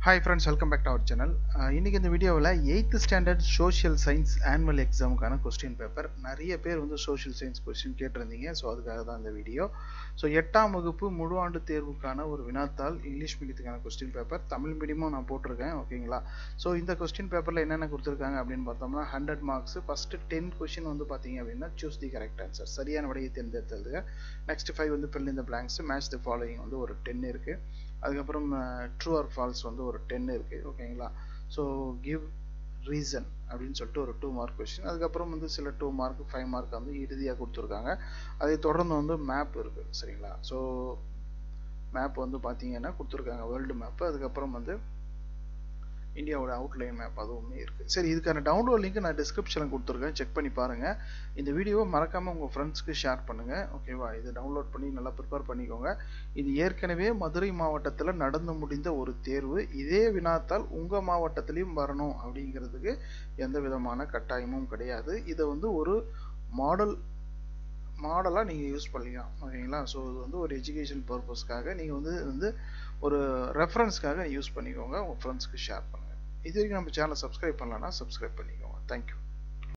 hi friends welcome back to our channel இன்றைக்கி இந்த வீடியோவில் eighth standard social science annual எக்ஸாமுக்கான கொஸ்டின் பேப்பர் நிறைய பேர் வந்து சோஷியல் சயின்ஸ் கொஸ்டின் கேட்டிருந்தீங்க ஸோ அதுக்காக தான் இந்த வீடியோ ஸோ எட்டாம் வகுப்பு முழு ஆண்டு தேர்வுக்கான ஒரு வினாத்தாள் இங்கிலீஷ் மீடியத்துக்கான கொஸ்டின் பேப்பர் தமிழ் மீடியமும் நான் போட்டிருக்கேன் ஓகேங்களா ஸோ இந்த கொஸ்டின் பேப்பரில் என்னென்ன கொடுத்துருக்காங்க அப்படின்னு பார்த்தோம்னா hundred marks first ten question வந்து பார்த்தீங்க அப்படின்னா சூஸ் தி கரெக்ட் ஆன்சர் சரியான விடையை தேர்ந்தெடுத்ததுக்கு நெக்ஸ்ட் ஃபைவ் வந்து ஃபில் இந்த பிளாங்க்ஸ் மேட்ச் தி ஃபாலோயிங் வந்து ஒரு டென் இருக்குது அதுக்கப்புறம் ட்ரூ ஆர் ஃபால்ஸ் வந்து ஒரு டென் இருக்குது ஓகேங்களா ஸோ கிவ் ரீசன் அப்படின்னு சொல்லிட்டு ஒரு டூ மார்க் கொஸ்டின் அதுக்கப்புறம் வந்து சில டூ மார்க் ஃபைவ் மார்க் வந்து இறுதியாக கொடுத்துருக்காங்க அதை தொடர்ந்து வந்து மேப் இருக்குது சரிங்களா ஸோ மேப் வந்து பார்த்தீங்கன்னா கொடுத்துருக்காங்க வேர்ல்டு மேப்பு அதுக்கப்புறம் வந்து இந்தியாவோட அவுட்லைன் மேப் அதுவுமே இருக்குது சரி இதுக்கான டவுன்லோட் லிங்க் நான் டிஸ்கிரிப்ஷனில் கொடுத்துருக்கேன் செக் பண்ணி பாருங்கள் இந்த வீடியோவை மறக்காமல் உங்கள் ஃப்ரெண்ட்ஸ்க்கு ஷேர் பண்ணுங்கள் ஓகேவா இது டவுன்லோட் பண்ணி நல்லா ப்ரிப்பேர் பண்ணிக்கோங்க இது ஏற்கனவே மதுரை மாவட்டத்தில் நடந்து முடிந்த ஒரு தேர்வு இதே வினாத்தால் உங்கள் மாவட்டத்திலையும் வரணும் அப்படிங்கிறதுக்கு எந்த விதமான கட்டாயமும் கிடையாது இதை வந்து ஒரு மாடல் மாடலாக நீங்கள் யூஸ் பண்ணிக்கலாம் ஓகேங்களா ஸோ இது வந்து ஒரு எஜுகேஷன் பர்பஸ்க்காக நீங்கள் வந்து வந்து ஒரு ரெஃபரன்ஸ்க்காக யூஸ் பண்ணிக்கோங்க உங்கள் ஃப்ரெண்ட்ஸ்க்கு ஷேர் பண்ணுங்கள் இது வரைக்கும் நம்ம சேனலை சப்ஸ்கிரைப் பண்ணலன்னா சப்ஸ்கிரைப் பண்ணிக்கோங்க தேங்க்யூ